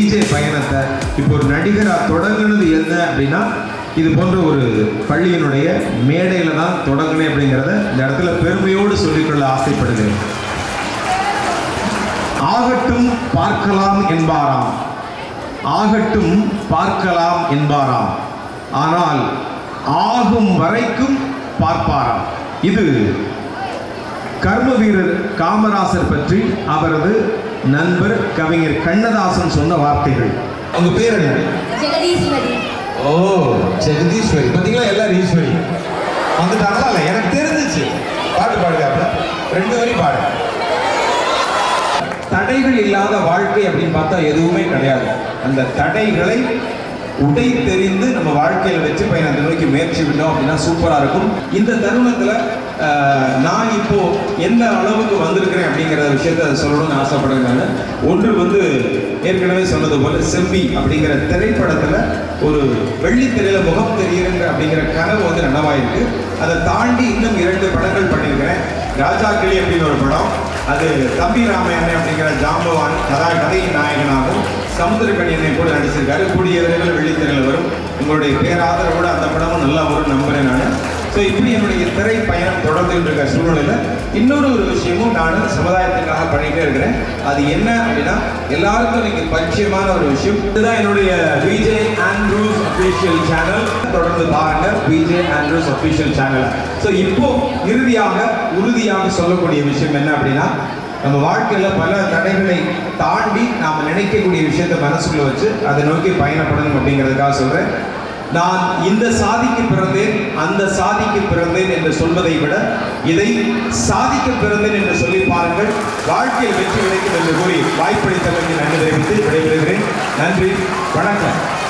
VJ பயணத்தை இப்போ ஒரு நடிகராக தொடங்குனது என்ன அப்படின்னா இது போன்ற ஒரு பள்ளியினுடைய மேடையில் தான் தொடங்கினேன் அப்படிங்கிறத இந்த இடத்துல பெருமையோடு சொல்லிக்கொள்ள ஆசைப்படுகிறேன் ஆகட்டும் பார்க்கலாம் என்பாராம் ஆகட்டும் பார்க்கலாம் என்பாராம் ஆனால் ஆகும் வரைக்கும் பார்ப்பாராம் இது கர்ம வீரர் காமராசர் பற்றி அவரது நண்பர் கவிஞர் கண்ணதாசன் சொன்ன வார்த்தைகள் உங்க பேர் என்ன ஜெகதீஸ்வரி ஓ ஜெகதீஸ்வரி பார்த்தீங்களா எல்லாரும் ஈஸ்வரி வந்துட்டாங்களா இல்லை எனக்கு தெரிஞ்சிச்சு பாட்டு பாடுங்க அப்ப ரெண்டு வரி பாடு தடைகள் இல்லாத வாழ்க்கை அப்படின்னு பார்த்தா எதுவுமே கிடையாது அந்த தடைகளை உடை தெரிந்து நம்ம வாழ்க்கையில வெற்றி பயணத்தை நோக்கி முயற்சி விட்டோம் அப்படின்னா சூப்பரா இருக்கும் இந்த தருணத்துல ஆஹ், நான் இப்போ எந்த அளவுக்கு வந்திருக்கிறேன் அப்படிங்கிற விஷயத்த சொல்லணும்னு ஆசைப்படுறேன் நான் ஒன்று வந்து ஏற்கனவே சொன்னது போல செம்பி அப்படிங்கிற திரைப்படத்துல ஒரு வெள்ளித்திரையில முகம் தெரியுங்க அப்படிங்கிற கனவு வந்து நனவாயிருக்கு அதை தாண்டி இன்னும் இரண்டு படங்கள் பண்ணியிருக்கிறேன் ராஜாக்கிளி அப்படின்னு ஒரு படம் அது தம்பி ராமையன் அப்படிங்கிற ஜாம்பவான் கதா கதையின் நாயகனாகவும் சமுத்திரக்கணியனை கூட நடிச்சிருக்காரு கூடிய விரைவில் வெள்ளித்திரையில் வரும் உங்களுடைய பேராதரவோட அந்த படமும் நல்லா வரும் நம்புறேன் நான் ஸோ இப்படி என்னுடைய திரை பயணம் தொடர்ந்துட்டு இருக்க சூழ்நிலையில் இன்னொரு ஒரு விஷயமும் நான் சமுதாயத்துக்காக பண்ணிட்டே இருக்கிறேன் அது என்ன அப்படின்னா எல்லாருக்கும் இன்னைக்கு பரிச்சயமான ஒரு விஷயம் இதுதான் என்னுடைய விஜே ஆண்ட்ரூஸ் அஃபீஷியல் சேனல் தொடர்ந்து பாருங்க VJ Andrews official channel so இப்போ இறுதியாக உறுதியாக சொல்லக்கூடிய விஷயம் என்ன அப்படின்னா நம்ம வாழ்க்கையில பல தடைகளை தாண்டி நாம நினைக்கக்கூடிய விஷயத்தை மனசுக்குள்ள வச்சு அதை நோக்கி பயணப்படணும் அப்படிங்கிறதுக்காக சொல்றேன் நான் இந்த சாதிக்கு பிறந்தேன் அந்த சாதிக்கு பிறந்தேன் என்று சொல்வதை விட இதை சாதிக்க பிறந்தேன் என்று சொல்லி பாருங்கள் வாழ்க்கையில் வெற்றி கிடைக்கும் என்று கூறி வாய்ப்பளித்தவர்களுக்கு நன்றி தெரிவித்து விடைபெறுகிறேன் நன்றி வணக்கம்